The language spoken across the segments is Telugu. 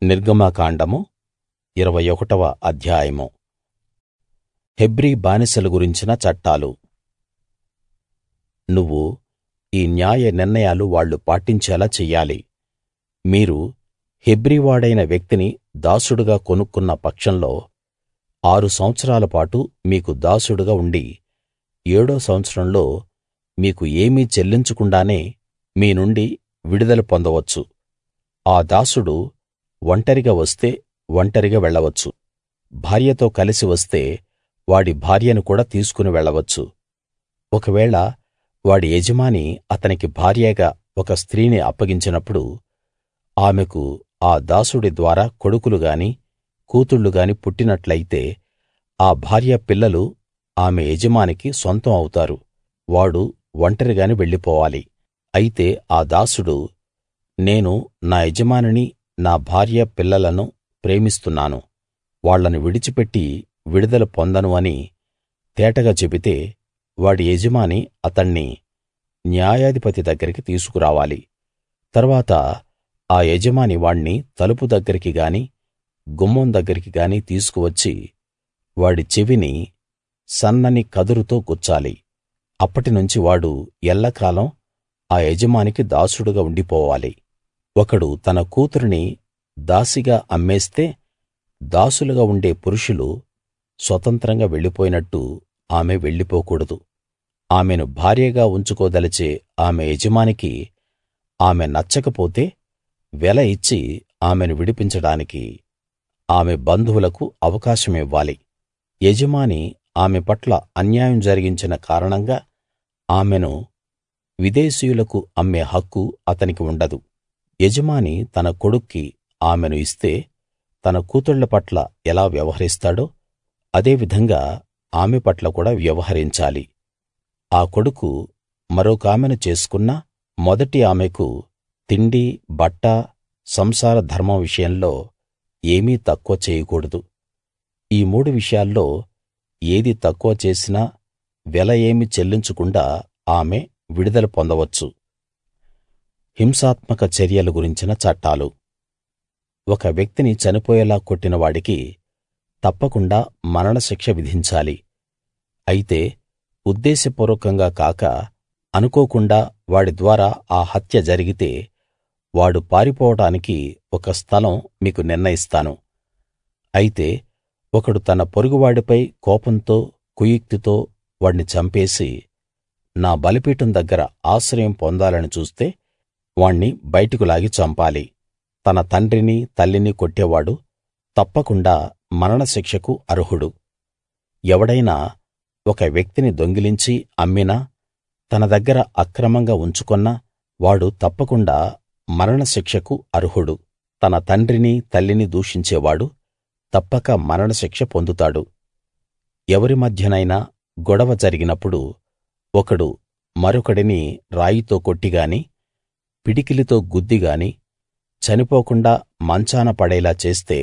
నిర్గమకాండము ఇరవై ఒకటవ అధ్యాయము హెబ్రీ బానిసల గురించిన చట్టాలు నువ్వు ఈ న్యాయ నిర్ణయాలు వాళ్ళు పాటించేలా చెయ్యాలి మీరు హెబ్రీవాడైన వ్యక్తిని దాసుడుగా కొనుక్కున్న పక్షంలో ఆరు సంవత్సరాల పాటు మీకు దాసుడుగా ఉండి ఏడో సంవత్సరంలో మీకు ఏమీ చెల్లించకుండానే మీ నుండి విడుదల పొందవచ్చు ఆ దాసుడు ఒంటరిగా వస్తే ఒంటరిగా వెళ్ళవచ్చు భార్యతో కలిసి వస్తే వాడి భార్యను కూడా తీసుకుని వెళ్ళవచ్చు ఒకవేళ వాడి యజమాని అతనికి భార్యగా ఒక స్త్రీని అప్పగించినప్పుడు ఆమెకు ఆ దాసుడి ద్వారా కొడుకులు గాని కూతుళ్ళు గాని పుట్టినట్లయితే ఆ భార్య పిల్లలు ఆమె యజమానికి సొంతం అవుతారు వాడు ఒంటరిగానే వెళ్ళిపోవాలి అయితే ఆ దాసుడు నేను నా యజమానిని నా భార్య పిల్లలను ప్రేమిస్తున్నాను వాళ్ళను విడిచిపెట్టి విడుదల పొందను అని తేటగా చెబితే వాడి యజమాని అతణ్ణి న్యాయాధిపతి దగ్గరికి తీసుకురావాలి తరువాత ఆ యజమాని వాణ్ణి తలుపు దగ్గరికి గాని గుమ్మం దగ్గరికి గాని తీసుకువచ్చి వాడి చెవిని సన్నని కదురుతో గుచ్చాలి అప్పటినుంచి వాడు ఎల్లకాలం ఆ యజమానికి దాసుడుగా ఉండిపోవాలి ఒకడు తన కూతురిని దాసిగా అమ్మేస్తే దాసులుగా ఉండే పురుషులు స్వతంత్రంగా వెళ్ళిపోయినట్టు ఆమె వెళ్ళిపోకూడదు ఆమెను భార్యగా ఉంచుకోదలచే ఆమె యజమానికి ఆమె నచ్చకపోతే వెల ఇచ్చి ఆమెను విడిపించడానికి ఆమె బంధువులకు అవకాశమివ్వాలి యజమాని ఆమె పట్ల అన్యాయం జరిగించిన కారణంగా ఆమెను విదేశీయులకు అమ్మే హక్కు అతనికి ఉండదు యజమాని తన కొడుక్కి ఆమెను ఇస్తే తన కూతుళ్ళ పట్ల ఎలా వ్యవహరిస్తాడో అదే విధంగా ఆమె పట్ల కూడా వ్యవహరించాలి ఆ కొడుకు మరొకామెను చేసుకున్నా మొదటి ఆమెకు తిండి బట్ట సంసార ధర్మం విషయంలో ఏమీ తక్కువ చేయకూడదు ఈ మూడు విషయాల్లో ఏది తక్కువ చేసినా వెల ఏమీ చెల్లించకుండా ఆమె విడుదల పొందవచ్చు హింసాత్మక చర్యల గురించిన చట్టాలు ఒక వ్యక్తిని చనిపోయేలా కొట్టిన వాడికి తప్పకుండా మరణశిక్ష విధించాలి అయితే ఉద్దేశపూర్వకంగా కాక అనుకోకుండా వాడి ద్వారా ఆ హత్య జరిగితే వాడు పారిపోవడానికి ఒక స్థలం మీకు నిర్ణయిస్తాను అయితే ఒకడు తన పొరుగువాడిపై కోపంతో కుయుక్తితో వాణ్ణి చంపేసి నా బలిపీఠం దగ్గర ఆశ్రయం పొందాలని చూస్తే వాణ్ణి బయటకు లాగి చంపాలి తన తండ్రిని తల్లిని కొట్టేవాడు తప్పకుండా మరణశిక్షకు అర్హుడు ఎవడైనా ఒక వ్యక్తిని దొంగిలించి అమ్మినా తన దగ్గర అక్రమంగా ఉంచుకొన్నా వాడు తప్పకుండా మరణశిక్షకు అర్హుడు తన తండ్రిని తల్లిని దూషించేవాడు తప్పక మరణశిక్ష పొందుతాడు ఎవరి మధ్యనైనా గొడవ జరిగినప్పుడు ఒకడు మరొకడిని రాయితో కొట్టిగాని పిడికిలితో గుద్దిగాని చనిపోకుండా మంచాన పడేలా చేస్తే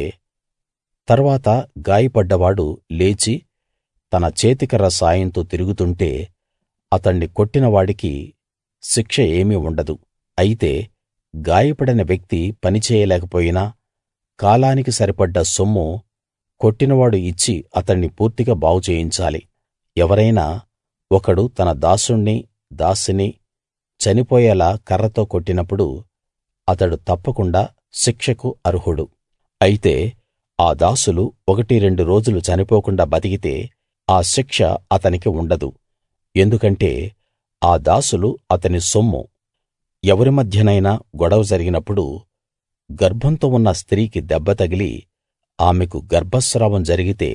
తర్వాత గాయపడ్డవాడు లేచి తన చేతికర్ర సాయంతో తిరుగుతుంటే అతణ్ణి కొట్టిన వాడికి శిక్ష ఏమీ ఉండదు అయితే గాయపడిన వ్యక్తి పని చేయలేకపోయినా కాలానికి సరిపడ్డ సొమ్ము కొట్టినవాడు ఇచ్చి అతణ్ణి పూర్తిగా బాగు చేయించాలి ఎవరైనా ఒకడు తన దాసుణ్ణి దాసిని చనిపోయేలా కర్రతో కొట్టినప్పుడు అతడు తప్పకుండా శిక్షకు అర్హుడు అయితే ఆ దాసులు ఒకటి రెండు రోజులు చనిపోకుండా బతికితే ఆ శిక్ష అతనికి ఉండదు ఎందుకంటే ఆ దాసులు అతని సొమ్ము ఎవరి మధ్యనైనా గొడవ జరిగినప్పుడు గర్భంతో ఉన్న స్త్రీకి దెబ్బ తగిలి ఆమెకు గర్భస్రావం జరిగితే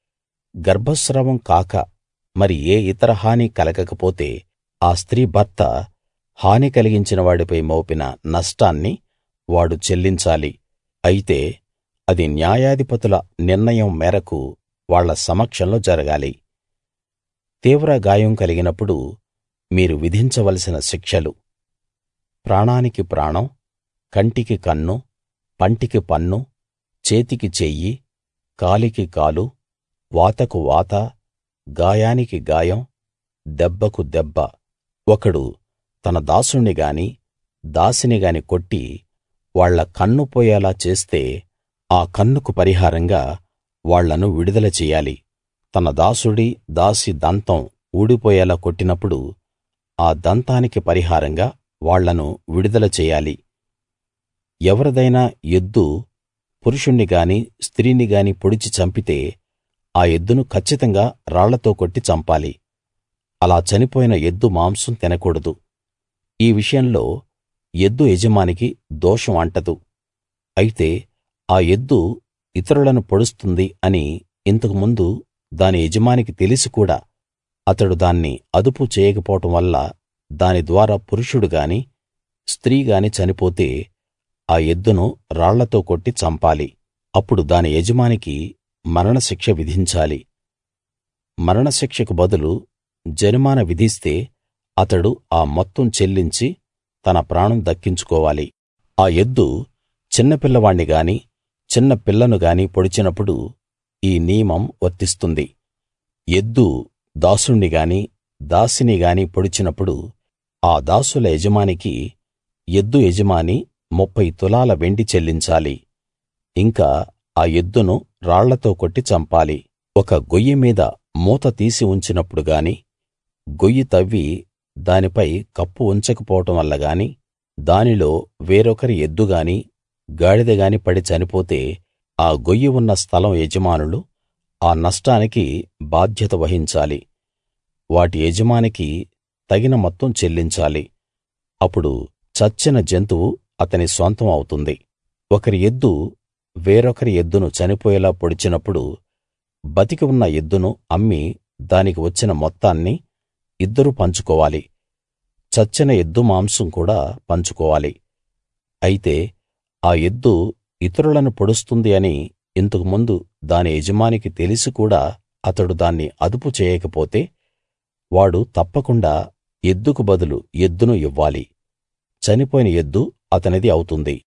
గర్భస్రావం కాక మరి ఏ ఇతర హాని కలగకపోతే ఆ స్త్రీ భర్త హాని కలిగించిన వాడిపై మోపిన నష్టాన్ని వాడు చెల్లించాలి అయితే అది న్యాయాధిపతుల నిర్ణయం మేరకు వాళ్ళ సమక్షంలో జరగాలి తీవ్ర గాయం కలిగినప్పుడు మీరు విధించవలసిన శిక్షలు ప్రాణానికి ప్రాణం కంటికి కన్ను పంటికి పన్ను చేతికి చెయ్యి కాలికి కాలు వాతకు వాత గాయానికి గాయం దెబ్బకు దెబ్బ ఒకడు తన దాసుణ్ణి గాని దాసిని గాని కొట్టి వాళ్ళ కన్ను పోయేలా చేస్తే ఆ కన్నుకు పరిహారంగా వాళ్ళను విడుదల చెయ్యాలి తన దాసుడి దాసి దంతం ఊడిపోయేలా కొట్టినప్పుడు ఆ దంతానికి పరిహారంగా వాళ్ళను విడుదల చెయ్యాలి ఎవరిదైనా ఎద్దు పురుషుణ్ణి గాని స్త్రీని గాని పొడిచి చంపితే ఆ ఎద్దును కచ్చితంగా రాళ్లతో కొట్టి చంపాలి అలా చనిపోయిన ఎద్దు మాంసం తినకూడదు ఈ విషయంలో ఎద్దు యజమానికి దోషం అంటదు అయితే ఆ ఎద్దు ఇతరులను పొడుస్తుంది అని ఇంతకు ముందు దాని యజమానికి తెలిసి కూడా అతడు దాన్ని అదుపు చేయకపోవడం వల్ల దాని ద్వారా పురుషుడు గాని స్త్రీ గాని చనిపోతే ఆ ఎద్దును రాళ్లతో కొట్టి చంపాలి అప్పుడు దాని యజమానికి మరణశిక్ష విధించాలి మరణశిక్షకు బదులు జరిమానా విధిస్తే అతడు ఆ మొత్తం చెల్లించి తన ప్రాణం దక్కించుకోవాలి ఆ ఎద్దు చిన్నపిల్లవాణ్ణి గాని చిన్న పిల్లను గాని పొడిచినప్పుడు ఈ నియమం వర్తిస్తుంది ఎద్దు దాసుణ్ణి గాని దాసిని గాని పొడిచినప్పుడు ఆ దాసుల యజమానికి ఎద్దు యజమాని ముప్ఫై తులాల వెండి చెల్లించాలి ఇంకా ఆ ఎద్దును రాళ్లతో కొట్టి చంపాలి ఒక గొయ్యి మీద మూత తీసి ఉంచినప్పుడు గాని గొయ్యి తవ్వి దానిపై కప్పు ఉంచకపోవడం వల్ల గాని దానిలో వేరొకరి ఎద్దు గాని గాడిద గాని పడి చనిపోతే ఆ గొయ్యి ఉన్న స్థలం యజమానులు ఆ నష్టానికి బాధ్యత వహించాలి వాటి యజమానికి తగిన మొత్తం చెల్లించాలి అప్పుడు చచ్చిన జంతువు అతని సొంతం అవుతుంది ఒకరి ఎద్దు వేరొకరి ఎద్దును చనిపోయేలా పొడిచినప్పుడు బతికి ఉన్న ఎద్దును అమ్మి దానికి వచ్చిన మొత్తాన్ని ఇద్దరూ పంచుకోవాలి చచ్చిన ఎద్దు మాంసం కూడా పంచుకోవాలి అయితే ఆ ఎద్దు ఇతరులను పొడుస్తుంది అని ఇంతకు ముందు దాని యజమానికి తెలిసి కూడా అతడు దాన్ని అదుపు చేయకపోతే వాడు తప్పకుండా ఎద్దుకు బదులు ఎద్దును ఇవ్వాలి చనిపోయిన ఎద్దు అతనిది అవుతుంది